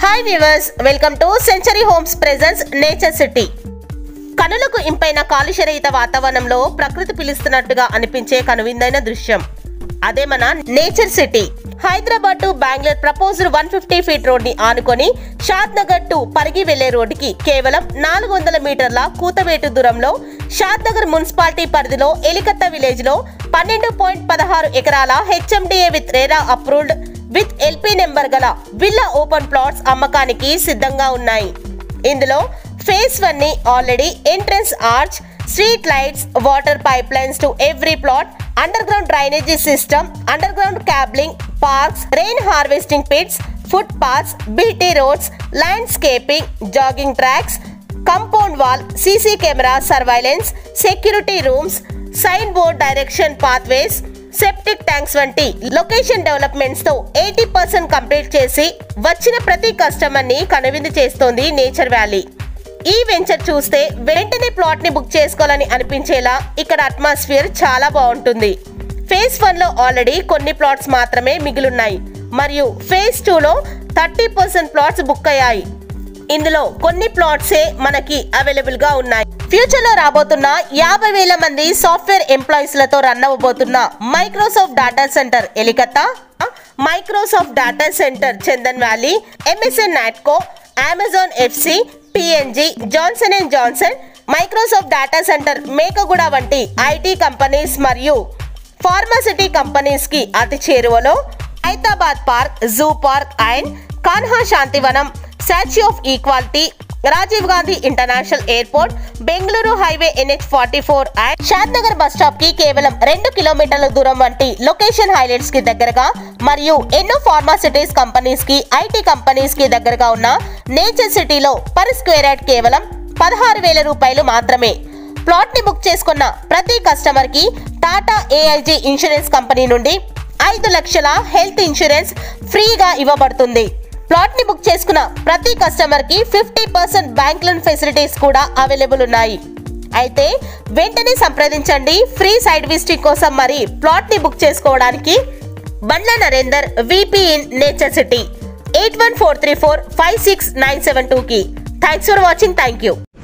hi viewers welcome to century homes presence nature city కనులకు ఇంపైన కాలుష్యరహిత వాతావరణంలో ప్రకృతి పిలుస్తున్నట్టుగా అనిపించే కనువిందైన దృశ్యం అదే మన nature city Hyderabad to Bengaluru proposed one fifty feet road ని ఆనుకొని షాద్ నగర్ టు పరిగి వెళ్లే రోడ్డుకి కేవలం నాలుగు వందల మీటర్ల కూతవేటు దూరంలో షాద్ నగర్ మున్సిపాలిటీ పరిధిలో ఎలికత్త విలేజ్ లో పన్నెండు పాయింట్ పదహారు ఎకరాల HMDA with RERA approved with LP number గల విల్లా ఓపెన్ ప్లాట్స్ అమ్మకానికి సిద్ధంగా ఉన్నాయి ఇందులో ఫేస్ వన్ ని already entrance arch street lights water pipelines to every plot underground drainage system underground cabling parks rain harvesting pits footpaths BT roads landscaping jogging tracks compound wall CC camera surveillance security rooms signboard direction pathways septic tanks వంటి location developments తో eighty percent complete చేసి వచ్చిన ప్రతి customer ని కనువిందు చేస్తోంది nature valley ఈ venture చూస్తే వెంటనే ప్లాట్ ని బుక్ చేసుకోవాలని అనిపించేలా ఇక్కడ అట్మాస్ఫియర్ చాలా బాగుంటుంది ఫేజ్ వన్ లో ఆల్రెడీ కొన్ని ప్లాట్స్ మాత్రమే మిగిలిన్నాయి మరియు ఫేజ్ టూ లో థర్టీ పర్సెంట్ ప్లాట్స్ బుక్ అయ్యాయి ఇందులో కొన్ని ప్లాట్సే మనకి అవైలబుల్ గా ఉన్నాయి ఫ్యూచర్ లో రాబోతున్న యాభై వేల మంది సాఫ్ట్వేర్ ఎంప్లాయీస్ లతో రన్ అవ్వబోతున్న Microsoft data center Elikatta Microsoft data center Chandan valley MSN Natco Amazon FC PNG Johnson and Johnson Microsoft data center Mekaguda వంటి ఐటీ కంపెనీస్ మరియు ఫార్మాసిటీ కంపెనీస్ కి అతి చేరువలో Hyderabad park zoo park and Kanha Shantivanam statue of equality Rajiv Gandhi international airport Bengaluru highway NH forty four and Shad Nagar bus stop కి కేవలం రెండు కిలోమీటర్ల దూరం వంటి లొకేషన్ హైలైట్స్ కి దగ్గరగా మరియు ఎన్నో ఫార్మాసిటీస్ కంపెనీస్ కి ఐటీ కంపెనీస్ కి దగ్గరగా ఉన్న నేచర్ సిటీలో పర్ స్క్వేర్ యార్డ్ కేవలం పదహారు వేల రూపాయలు మాత్రమే ప్లాట్ ని బుక్ చేసుకున్న ప్రతి కస్టమర్ కి టాటా ఏఐజీ ఇన్సూరెన్స్ కంపెనీ నుండి ఐదు లక్షల హెల్త్ ఇన్సూరెన్స్ ఫ్రీగా ఇవ్వబడుతుంది ప్లాట్ ని బుక్ చేసుకున్న ప్రతి కస్టమర్ కి fifty percent bank loan facilities కూడా అవైలబుల్ ఉన్నాయి అయితే వెంటనే సంప్రదించండి ఫ్రీ సైడ్ విజిటింగ్ కోసం మరి ప్లాట్ ని బుక్ చేసుకోవడానికి Bandla Narender VP in nature city eight one four three four five six nine seven two కి thanks for watching thank you